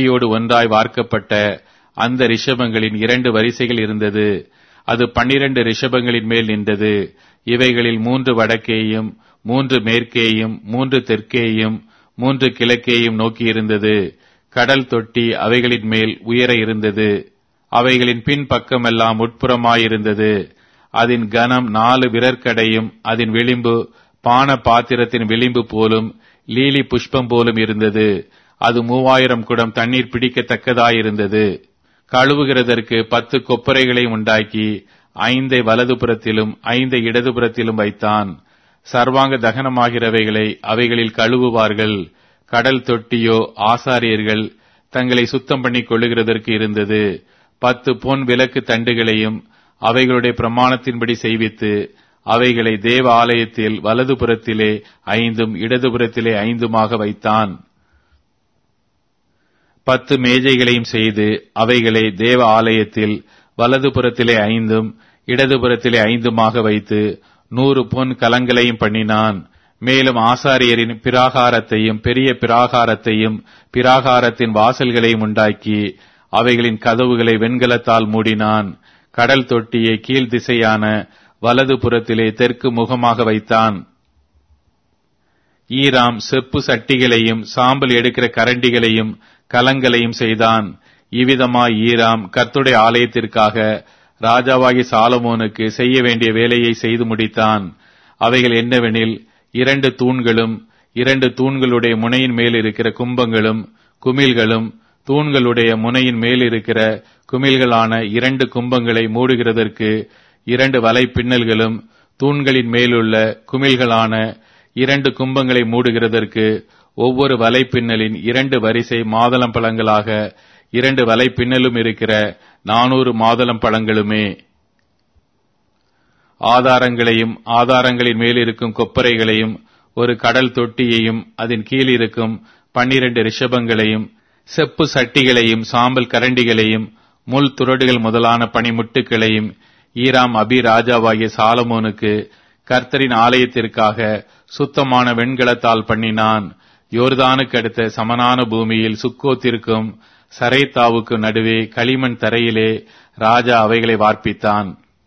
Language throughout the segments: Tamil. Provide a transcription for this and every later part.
பெட்டியோடு ஒன்றாய் வார்க்கப்பட்ட அந்த ரிஷபங்களின் இரண்டு வரிசைகள் இருந்தது அது பன்னிரண்டு ரிஷபங்களின் மேல் நின்றது இவைகளில் மூன்று வடக்கேயும் மூன்று மேற்கேயும் மூன்று தெற்கேயும் மூன்று கிழக்கேயும் நோக்கியிருந்தது கடல் தொட்டி அவைகளின் மேல் உயர இருந்தது அவைகளின் பின் பக்கமெல்லாம் உட்புறமாயிருந்தது அதன் கனம் நாலு விரற்கடையும் அதன் விளிம்பு பான பாத்திரத்தின் விளிம்பு போலும் லீலி புஷ்பம் போலும் இருந்தது அது மூவாயிரம் குடம் தண்ணீர் பிடிக்கத்தக்கதாயிருந்தது கழுவுகிறதற்கு பத்து கொப்பரைகளை உண்டாக்கி ஐந்தை வலதுபுறத்திலும் ஐந்தை இடதுபுறத்திலும் வைத்தான் சர்வாங்க தகனமாகிறவைகளை அவைகளில் கழுவுவார்கள் கடல் தொட்டியோ ஆசாரியர்கள் தங்களை சுத்தம் பண்ணிக் கொள்ளுகிறதற்கு இருந்தது பத்து பொன் விளக்கு தண்டுகளையும் அவைகளுடைய பிரமாணத்தின்படி செய்வித்து அவைகளை தேவ ஆலயத்தில் வலதுபுறத்திலே ஐந்தும் இடதுபுறத்திலே ஐந்துமாக வைத்தான் பத்து மேஜைகளையும் செய்து அவைகளை தேவ ஆலயத்தில் வலதுபுறத்திலே ஐந்தும் இடதுபுறத்திலே ஐந்துமாக வைத்து நூறு பொன் கலங்களையும் பண்ணினான் மேலும் ஆசாரியரின் பிராகாரத்தையும் பெரிய பிராகாரத்தையும் பிராகாரத்தின் வாசல்களையும் உண்டாக்கி அவைகளின் கதவுகளை வெண்கலத்தால் மூடினான் கடல் தொட்டியை கீழ் திசையான வலது புறத்திலே தெற்கு முகமாக வைத்தான் ஈராம் செப்பு சட்டிகளையும் சாம்பல் எடுக்கிற கரண்டிகளையும் கலங்களையும் செய்தான் இவ்விதமாய் ஈராம் கர்த்துடைய ஆலயத்திற்காக ராஜாவாகி சாலமோனுக்கு செய்ய வேண்டிய வேலையை செய்து முடித்தான் அவைகள் என்னவெனில் இரண்டு தூண்களும் இரண்டு தூண்களுடைய முனையின் மேல் இருக்கிற கும்பங்களும் குமிழ்களும் தூண்களுடைய முனையின் மேல் இருக்கிற குமிழ்களான இரண்டு கும்பங்களை மூடுகிறதற்கு இரண்டு வலை பின்னல்களும் தூண்களின் மேலுள்ள குமிழ்களான இரண்டு கும்பங்களை மூடுகிறதற்கு ஒவ்வொரு வலை பின்னலின் இரண்டு வரிசை மாதளம் பழங்களாக இரண்டு வலை பின்னலும் இருக்கிற நானூறு மாதளம் பழங்களுமே ஆதாரங்களையும் ஆதாரங்களின் மேல் இருக்கும் கொப்பரைகளையும் ஒரு கடல் தொட்டியையும் அதன் கீழ் இருக்கும் பன்னிரண்டு ரிஷபங்களையும் செப்பு சட்டிகளையும் சாம்பல் கரண்டிகளையும் முள் துறடுகள் முதலான பனிமுட்டுகளையும் ஈராம் அபி ராஜாவாகிய சாலமோனுக்கு கர்த்தரின் ஆலயத்திற்காக சுத்தமான வெண்கலத்தால் பண்ணினான் யோர்தானுக்கு அடுத்த சமனான பூமியில் சுக்கோத்திற்கும் சரைத்தாவுக்கு நடுவே களிமண் தரையிலே ராஜா அவைகளை வார்ப்பித்தான்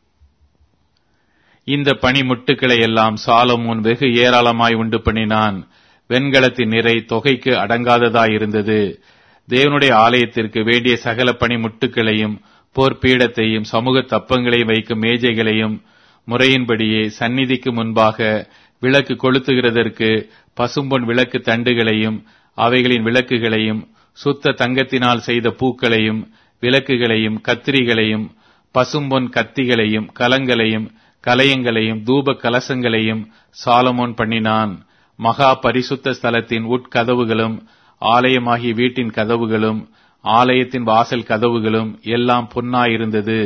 இந்த பனிமுட்டுக்களை எல்லாம் சாலமோன் வெகு ஏராளமாய் உண்டு பண்ணினான் வெண்கலத்தின் நிறை தொகைக்கு அடங்காததாயிருந்தது தேவனுடைய ஆலயத்திற்கு வேண்டிய சகல பனிமுட்டுக்களையும் போர்ப்பீடத்தையும் சமூக தப்பங்களையும் வைக்கும் மேஜைகளையும் முறையின்படியே சந்நிதிக்கு முன்பாக விளக்கு கொளுத்துகிறதற்கு பசும்பொன் விளக்கு தண்டுகளையும் அவைகளின் விளக்குகளையும் சுத்த தங்கத்தினால் செய்த பூக்களையும் விளக்குகளையும் கத்திரிகளையும் பசும்பொன் கத்திகளையும் கலங்களையும் கலயங்களையும் தூப கலசங்களையும் சாலமோன் பண்ணினான் மகா பரிசுத்த ஸ்தலத்தின் உட்கதவுகளும் ஆலயமாகிய வீட்டின் கதவுகளும் ஆலயத்தின் வாசல் கதவுகளும் எல்லாம் பொன்னாயிருந்தது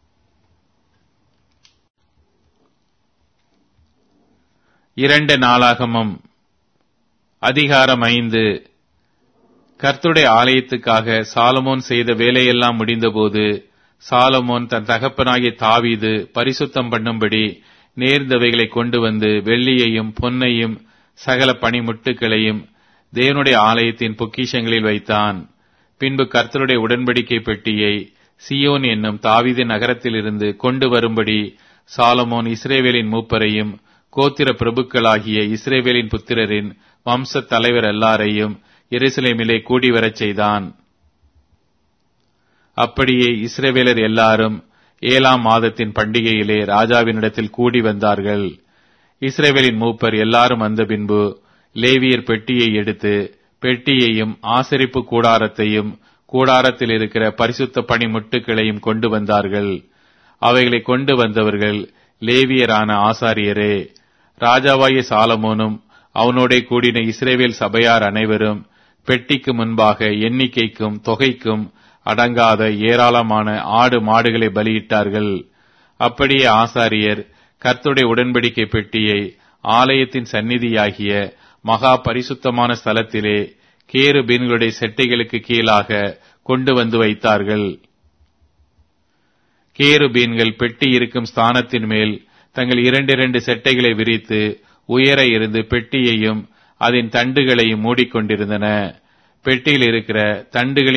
இரண்டு நாளாகமும் அதிகாரம் ஐந்து கர்த்துடைய ஆலயத்துக்காக சாலமோன் செய்த வேலையெல்லாம் முடிந்தபோது சாலமோன் தன் தகப்பனாகிய தாவீது பரிசுத்தம் பண்ணும்படி நேர்ந்தவைகளை கொண்டு வந்து வெள்ளியையும் பொன்னையும் சகல பனிமுட்டுகளையும் தேவனுடைய ஆலயத்தின் பொக்கிஷங்களில் வைத்தான் பின்பு கர்த்தருடைய உடன்படிக்கை பெட்டியை சியோன் என்னும் தாவீது நகரத்திலிருந்து கொண்டு வரும்படி சாலமோன் இஸ்ரேவேலின் மூப்பரையும் கோத்திர பிரபுக்களாகிய இஸ்ரேவேலின் புத்திரரின் வம்ச தலைவர் எல்லாரையும் எருசலேமிலே கூடி வரச் செய்தான் அப்படியே இஸ்ரேவேலர் எல்லாரும் ஏழாம் மாதத்தின் பண்டிகையிலே ராஜாவினிடத்தில் கூடி வந்தார்கள் இஸ்ரேவேலின் மூப்பர் எல்லாரும் வந்த பின்பு லேவியர் பெட்டியை எடுத்து பெட்டியையும் ஆசரிப்பு கூடாரத்தையும் கூடாரத்தில் இருக்கிற பரிசுத்த பணிமுட்டுகளையும் கொண்டு வந்தார்கள் அவைகளை கொண்டு வந்தவர்கள் லேவியரான ஆசாரியரே ராஜாவாகிய சாலமோனும் அவனோட கூடின இஸ்ரேவேல் சபையார் அனைவரும் பெட்டிக்கு முன்பாக எண்ணிக்கைக்கும் தொகைக்கும் அடங்காத ஏராளமான ஆடு மாடுகளை பலியிட்டார்கள் அப்படியே ஆசாரியர் கர்த்துடைய உடன்படிக்கை பெட்டியை ஆலயத்தின் சந்நிதியாகிய மகா பரிசுத்தமான ஸ்தலத்திலே கேரு பீன்களுடைய செட்டைகளுக்கு கீழாக கொண்டு வந்து வைத்தார்கள் கேரு பீன்கள் பெட்டி இருக்கும் ஸ்தானத்தின் மேல் தங்கள் இரண்டிரண்டு செட்டைகளை விரித்து உயர இருந்து பெட்டியையும் அதன் தண்டுகளையும் மூடிக்கொண்டிருந்தன பெட்டியில் இருக்கிற தண்டுகளின்